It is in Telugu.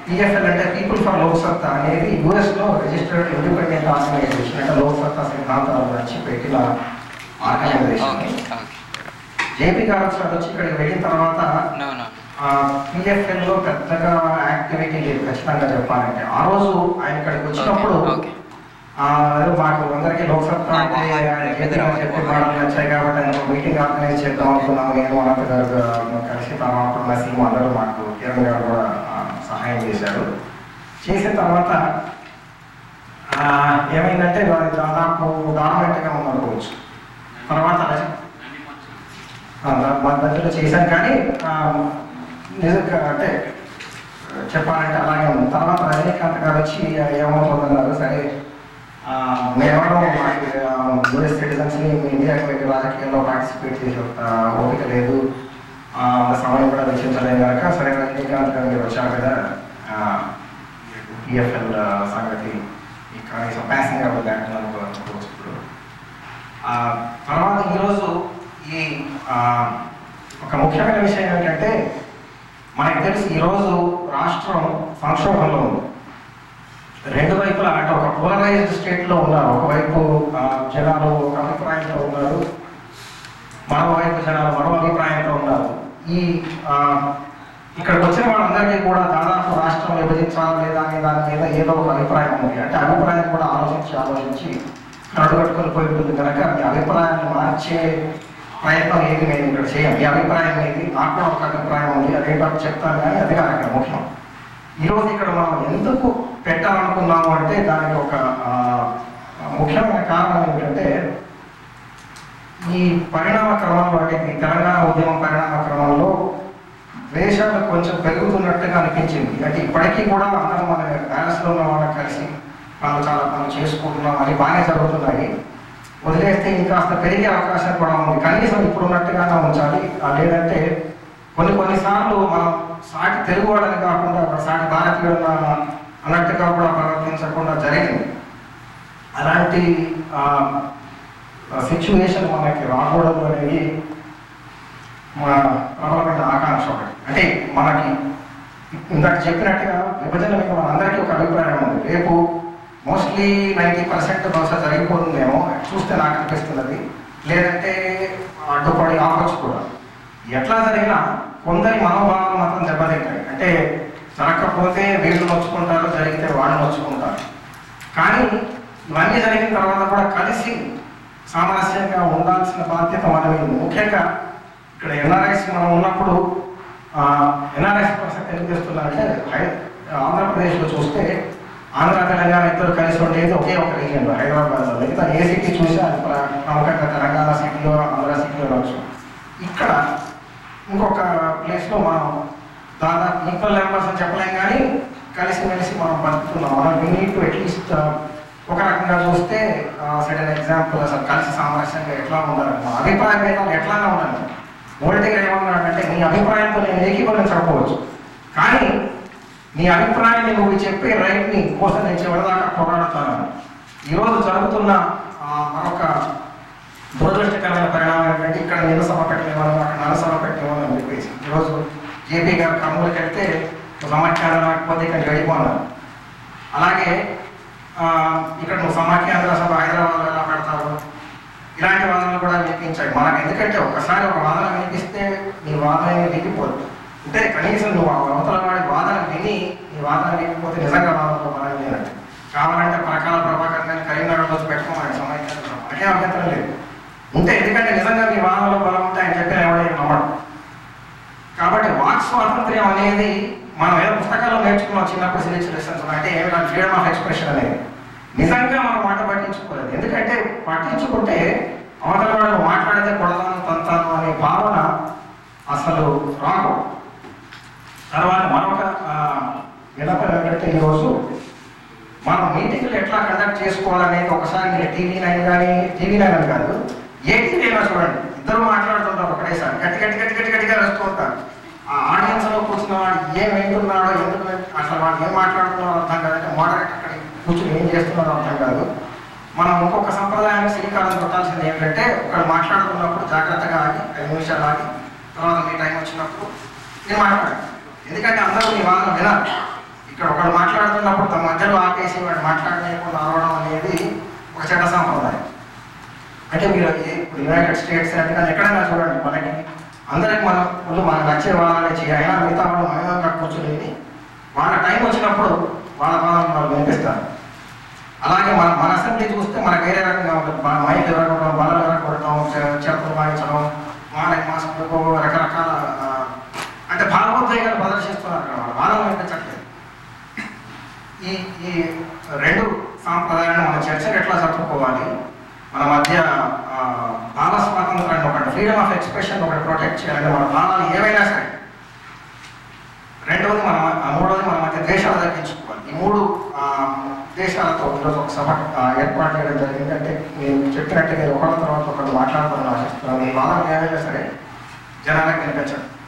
పిఎఫ్ఎల్ అంటే పీపుల్ ఫర్ లోక్ సత్తా అనేది యుఎస్లో రిజిస్టర్డ్ ఇండిపెండెంట్ ఆర్గనైజేషన్ అంటే లోక్ సత్తా సిద్ధాంతాల గురించి పెట్టిన ఆర్గనైజేషన్ ఓకే ఓకే జేపీ గారు ఒకసారి వచ్చి ఇక్కడికి వెళ్ళిన తర్వాత నో నో పిఎఫ్ఎల్ లో పెద్దగా యాక్టివిటీ లేదు ఖచ్చితంగా చెప్పాలంటే ఆ రోజు ఆయన ఇక్కడికి వచ్చినప్పుడు ఓకే ఆ, ఏదో మాకు అందరికీ లోక్సత్తా అంటే ఆయన జేపీ గారు చెప్పి మాటలు నచ్చాయి కాబట్టి ఆయన ఒక మీటింగ్ ఆర్గనైజ్ చేద్దాం అనుకున్నాము నేను అనంత గారు ఆ, కలిసి తర్వాత నసీం అందరూ మాకు కిరణ్ గారు కూడా ఆ, సహాయం చేశారు చేసిన తర్వాత ఆ, ఏమైందంటే వారి దాదాపు డామినెంట్గా ఉందనుకోవచ్చు తర్వాత ఆ, మా మధ్యలో చేశాం కానీ ఆ, నిజంగా అంటే చెప్పాలంటే అలాగే ఉంది తర్వాత రజనీకాంత్ గారు వచ్చి ఏమవుతుందన్నారు సరే ఆ, మేమెవరో మాకు యూఎస్ సిటిజన్స్ని మీ ఇండియాకి వెళ్ళి రాజకీయాల్లో పార్టిసిపేట్ చేసే ఆ, ఓపిక లేదు ఆ, అంత సమయం కూడా వెచ్చించలేదు కనుక సరే రజనీకాంత్ గారు మీరు వచ్చారు కదా పిఎఫ్ఎల్ సంగతి ఈ కనీసం ప్యాసింగర్ బ్యాంక్ అనుకోవచ్చు ఇప్పుడు ఆ, తర్వాత ఈరోజు ఈ ఆ, ఒక ముఖ్యమైన విషయం ఏంటంటే మనకు తెలిసి ఈరోజు రాష్ట్రం సంక్షోభంలో ఉంది రెండు వైపులా అంటే ఒక పోలరైజ్డ్ స్టేట్లో ఉన్నారు ఒకవైపు ఆ, జనాలు ఒక అభిప్రాయంతో ఉన్నారు మరోవైపు జనాలు మరో అభిప్రాయంతో ఉన్నారు ఈ ఆ, ఇక్కడికి వచ్చిన వాళ్ళందరికీ కూడా దాదాపు రాష్ట్రం విభజించాలా లేదా అనే దాని మీద ఏదో ఒక అభిప్రాయం ఉంది అంటే అభిప్రాయం కూడా ఆలోచించి ఆలోచించి కట్టుకొని పోయి ఉంటుంది కనుక మీ అభిప్రాయాన్ని మార్చే ప్రయత్నం ఏది మేము ఇక్కడ చేయం మీ అభిప్రాయం ఏది నాకు కూడా ఒక అభిప్రాయం ఉంది అదేంటో చెప్తాను కానీ అది కాదు అక్కడ ముఖ్యం ఈరోజు ఇక్కడ మనం ఎందుకు పెట్టాలనుకున్నాము అంటే దానికి ఒక ఆ, ముఖ్యమైన కారణం ఏమిటంటే ఈ పరిణామ క్రమంలో అంటే ఈ తెలంగాణ ఉద్యమం పరిణామ క్రమంలో వేషాలు కొంచెం పెరుగుతున్నట్టుగా అనిపించింది అంటే ఇప్పటికీ కూడా అందరం మన ప్యాలెస్లో ఉన్న వాళ్ళకి కలిసి వాళ్ళు చాలా పనులు చేసుకుంటున్నాం అని బాగానే జరుగుతున్నాయి వదిలేస్తే ఇంకాస్త పెరిగే అవకాశం కూడా ఉంది కనీసం ఇప్పుడు ఉన్నట్టుగానే ఉంచాలి ఆ లేదంటే కొన్ని కొన్నిసార్లు మనం సాటి తెలుగువాడని కాకుండా ఒక సాటి భారతీయుడు అన్నట్టుగా కూడా ప్రవర్తించకుండా జరిగింది అలాంటి సిచ్యువేషన్ మనకి రాకూడదు అనేది మన ప్రబలమైన ఆకాంక్ష ఒకటి అంటే మనకి ఇందాక చెప్పినట్టుగా విభజన మీద మనందరికీ ఒక అభిప్రాయం ఉంది రేపు మోస్ట్లీ నైంటీ పర్సెంట్ బహుశా జరిగిపోతుందేమో చూస్తే నాకు అనిపిస్తున్నది లేదంటే అడ్డుపడి ఆపచ్చు కూడా ఎట్లా జరిగినా కొందరి మనోభావాలు మాత్రం దెబ్బతింటాయి అంటే జరగకపోతే వీళ్ళు నొచ్చుకుంటారు జరిగితే వాళ్ళు నొచ్చుకుంటారు కానీ ఇవన్నీ జరిగిన తర్వాత కూడా కలిసి సామరస్యంగా ఉండాల్సిన బాధ్యత మన మీద ఉంది. ముఖ్యంగా ఇక్కడ ఎన్ఆర్ఐస్ మనం ఉన్నప్పుడు ఎన్ఆర్ఐస్ పరిస్థితి ఎందుకు చేస్తున్నారంటే హై- ఆంధ్రప్రదేశ్లో చూస్తే ఆంధ్ర తెలంగాణ ఇద్దరు కలిసి ఉండేది ఒకే ఒక రీజియన్లో హైదరాబాద్లో మిగతా ఏ సిటీ చూసినా అది ప్ర- ప్రముఖంగా తెలంగాణ సిటీలో ఆంధ్ర సిటీలో రావచ్చు ఇక్కడ ఇంకొక ప్లేస్లో మనం దాదాపు ఈక్వల్ నెంబర్స్ అని చెప్పలేం కానీ కలిసిమెలిసి మనం బతుకుతున్నాం మనం వీ నీడ్ టు అట్లీస్ట్ ఒక రకంగా చూస్తే సడన్ ఎగ్జాంపుల్ అసలు కలిసి సామరస్యంగా ఎట్లా ఉండాలి మా అభిప్రాయ భేదాలు ఎట్లానే ఉండాలి ఓల్డ్గా ఏమన్నాడంటే నీ అభిప్రాయంతో నేను ఏకీభవించకపోవచ్చు కానీ నీ అభిప్రాయాన్ని నువ్వు చెప్పే రైట్ని కోసం నేను చివరిదాకా పోరాడుతాను ఈరోజు జరుగుతున్న ఆ, మరొక దురదృష్టకరమైన పరిణామం ఏంటంటే ఇక్కడ నిరసభ పెట్టలేమని అక్కడ నరసభ పెట్టలేమని అని చెప్పేసి ఈరోజు జేపీ గారు కర్నూలుకి వెళ్తే సమాఖ్యాలు రాకపోతే ఇక్కడ గడిపోన్నారు అలాగే ఆ, ఇక్కడ నువ్వు సమాఖ్యాంధ్ర సభ హైదరాబాద్లో ఎలా పెడతావు ఇలాంటి వాదనలు కూడా వినిపించాయి మనకు ఎందుకంటే ఒకసారి ఒక వాదన వినిపిస్తే నీ వాదన అనేది వినిపోదు అంటే కనీసం నువ్వు ఆ అవతల వాడి వాదన విని నీ వాదన వినిపోతే నిజంగా వాదనలో బలం లేదండి కావాలంటే పరకాల ప్రభాకర్ గారిని కరీంనగర్లో వచ్చి పెట్టుకోమని సమాఖ్యాంధ్ర సభ మనకే అభ్యంతరం లేదు ఉంటే ఎందుకంటే నిజంగా మీ వాదనలో బలం ఉంటే ఆయన చెప్పిన ఎవడైనా నమ్మడు కాబట్టి వాక్ స్వాతంత్ర్యం అనేది మనం ఏదో పుస్తకాల్లో నేర్చుకున్నాం చిన్నప్పుడు సివిక్స్ లెసన్స్ అంటే ఏమి ఫ్రీడమ్ ఆఫ్ ఎక్స్ప్రెషన్ అనేది నిజంగా మనం మాట పట్టించుకోలేదు ఎందుకంటే పట్టించుకుంటే అవతల వాళ్ళు మాట్లాడితే కొడతాను తంతాను అనే భావన అసలు రాదు తర్వాత మరొక వినపం ఏంటంటే ఈరోజు మనం మీటింగ్లు ఎట్లా కండక్ట్ చేసుకోవాలనేది ఒకసారి మీరు టీవీ నైన్ కానీ టీవీ నైన్ అని కాదు ఏ టీవీ అయినా చూడండి ఇద్దరు మాట్లాడుతుంటారు ఒకటేసారి గట్టి గట్టి గట్టి గట్టి గట్టిగా వస్తూ ఉంటారు ఆ ఆడియన్స్ లో కూర్చున్న వాడు ఏం వింటున్నాడో ఎందుకు వింటు- అసలు వాడు ఏం మాట్లాడుతున్నాడో అర్థం కాదు అంటే మోడరేట్ అక్కడ కూర్చుని ఏం చేస్తున్నాడో అర్థం కాదు మనం ఇంకొక సంప్రదాయానికి శ్రీకారం చుట్టాల్సింది ఏంటంటే ఒకడు మాట్లాడుతున్నప్పుడు జాగ్రత్తగా ఆగి ఐదు నిమిషాలు ఆగి తర్వాత మీ టైం వచ్చినప్పుడు నేను మాట్లాడాను ఎందుకంటే అందరూ మీ వాదన వినాలి ఇక్కడ ఒకడు మాట్లాడుతున్నప్పుడు తమ మధ్యలో ఆపేసి వాడు మాట్లాడలేకుండా అరవడం అనేది ఒక చెడ్డ సాంప్రదాయం అంటే మీరు ఏ- ఇప్పుడు యునైటెడ్ స్టేట్స్ అంటే కానీ ఎక్కడైనా చూడండి మనకి అందరికి మనం ముందు మనకు నచ్చే వాళ్ళనే చేయాలి అయినా మిగతా వాళ్ళు మౌనంగా కూర్చునేది వాళ్ళ టైం వచ్చినప్పుడు వాళ్ళ బాధను వాళ్ళు వినిపిస్తారు అలాగే మన మన అసెంబ్లీ చూస్తే మనకు వేరే రకంగా ఉంటుంది మన మైక్ ఎరగడం బలం ఎరగొట్టడం చెప్పులు వాయించడం మానకి మాస్కులకు రకరకాల ఆ, అంటే భావోద్వేగాలు ప్రదర్శిస్తున్నారు అక్కడ వాళ్ళు బాధలు వినిపించట్లేదు ఈ ఈ రెండు సాంప్రదాయాలను మన చర్చను ఎట్లా జరుపుకోవాలి మన మధ్య ఆ, భావ స్వాతంత్రాన్ని ఒకటి ఫ్రీడమ్ ఆఫ్ ఎక్స్ప్రెషన్ ఒకటి ప్రొటెక్ట్ చేయాలంటే మన భావాలు ఏవైనా సరే రెండవది మన ఆ మూడవది మన మధ్య దేశాలు తగ్గించుకోవాలి ఈ మూడు ఆ, దేశాలతో ఈరోజు ఒక సభ ఆ, ఏర్పాటు చేయడం జరిగింది అంటే నేను చెప్పినట్టుగా ఒకళ్ళ తర్వాత ఒకళ్ళు మాట్లాడుతామని ఆశిస్తున్నాను ఈ వాదన ఏమైనా సరే జనాలకు వినిపించండి